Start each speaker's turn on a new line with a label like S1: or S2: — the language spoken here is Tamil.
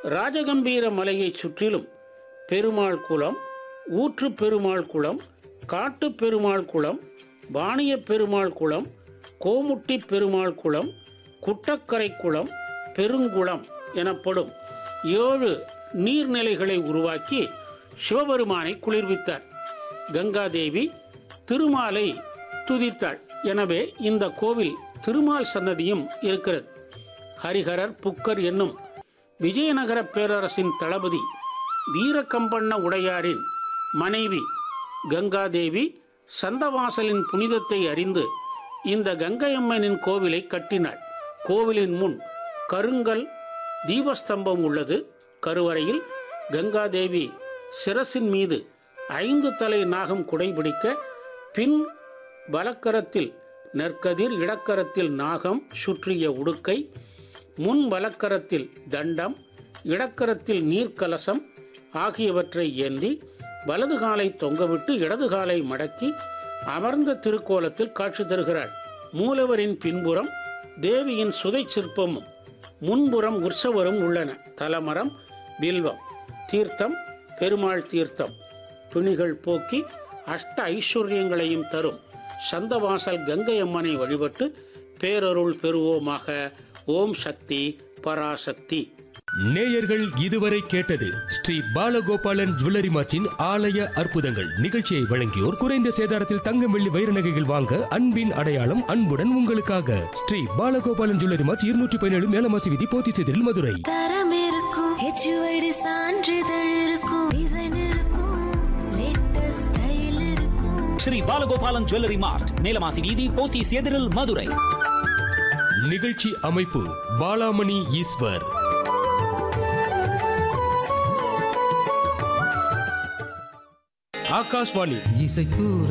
S1: ராஜகம்பீர மலையைச் சுற்றிலும் பெருமாள் குளம் ஊற்று பெருமாள் குளம் காட்டு பெருமாள் குளம் வாணிய பெருமாள் குளம் கோமுட்டி பெருமாள் குளம் குட்டக்கரை குளம் பெருங்குளம் எனப்படும் ஏழு நீர்நிலைகளை உருவாக்கி சிவபெருமானை குளிர்வித்தார் கங்காதேவி திருமாலை துதித்தாள் எனவே இந்த கோவில் திருமால் சன்னதியும் இருக்கிறது ஹரிஹரர் புக்கர் என்னும் விஜயநகர பேரரசின் தளபதி வீரகம்பண்ண உடையாரின் மனைவி கங்காதேவி சந்தவாசலின் புனிதத்தை அறிந்து இந்த கங்கையம்மனின் கோவிலை கட்டினாள் கோவிலின் முன் கருங்கல் தீபஸ்தம்பம் உள்ளது கருவறையில் கங்காதேவி சிரசின் மீது ஐந்து தலை நாகம் குடைபிடிக்க பின் வலக்கரத்தில் நெற்கதிர் இடக்கரத்தில் நாகம் சுற்றிய உடுக்கை முன் வலக்கரத்தில் தண்டம் இடக்கரத்தில் நீர்க்கலசம் ஆகியவற்றை ஏந்தி வலது காலை தொங்கவிட்டு இடது காலை மடக்கி அமர்ந்த திருக்கோலத்தில் காட்சி தருகிறாள் மூலவரின் பின்புறம் தேவியின் சுதை சிற்பமும் முன்புறம் உற்சவரும் உள்ளன தலமரம் பில்வம் தீர்த்தம் பெருமாள் தீர்த்தம் துணிகள் போக்கி அஷ்ட ஐஸ்வர்யங்களையும் தரும் சந்தவாசல் கங்கை அம்மனை வழிபட்டு பேரருள் பெறுவோமாக ஓம் சக்தி பராசக்தி
S2: நேயர்கள் இதுவரை கேட்டது ஸ்ரீ பாலகோபாலன் ஜுவல்லரி மார்ட்டின் ஆலய அற்புதங்கள் நிகழ்ச்சியை வழங்கியோர் குறைந்த சேதாரத்தில் தங்கம் வெள்ளி வைர நகைகள் வாங்க அன்பின் அடையாளம் அன்புடன் உங்களுக்காக ஸ்ரீ பாலகோபாலன் ஜுவல்லரி மார்ட் இருநூற்றி பதினேழு மேலமாசி விதி போத்திச்செதில் மதுரை
S3: தரம் இருக்கும் ஹெச்யூஐடி சான்றிதழ் இருக்கும் டிசைன் இருக்கும் லேட்டஸ்ட் ஸ்டைல் இருக்கும்
S4: ஸ்ரீ பாலகோபாலன் ஜுவல்லரி மார்ட் நீலமாசி வீதி போத்தீஸ் எதிரில் மதுரை
S2: நிகழ்ச்சி அமைப்பு பாலாமணி ஈஸ்வர் ஆகாஷ்வாணி
S5: இசைத்தூர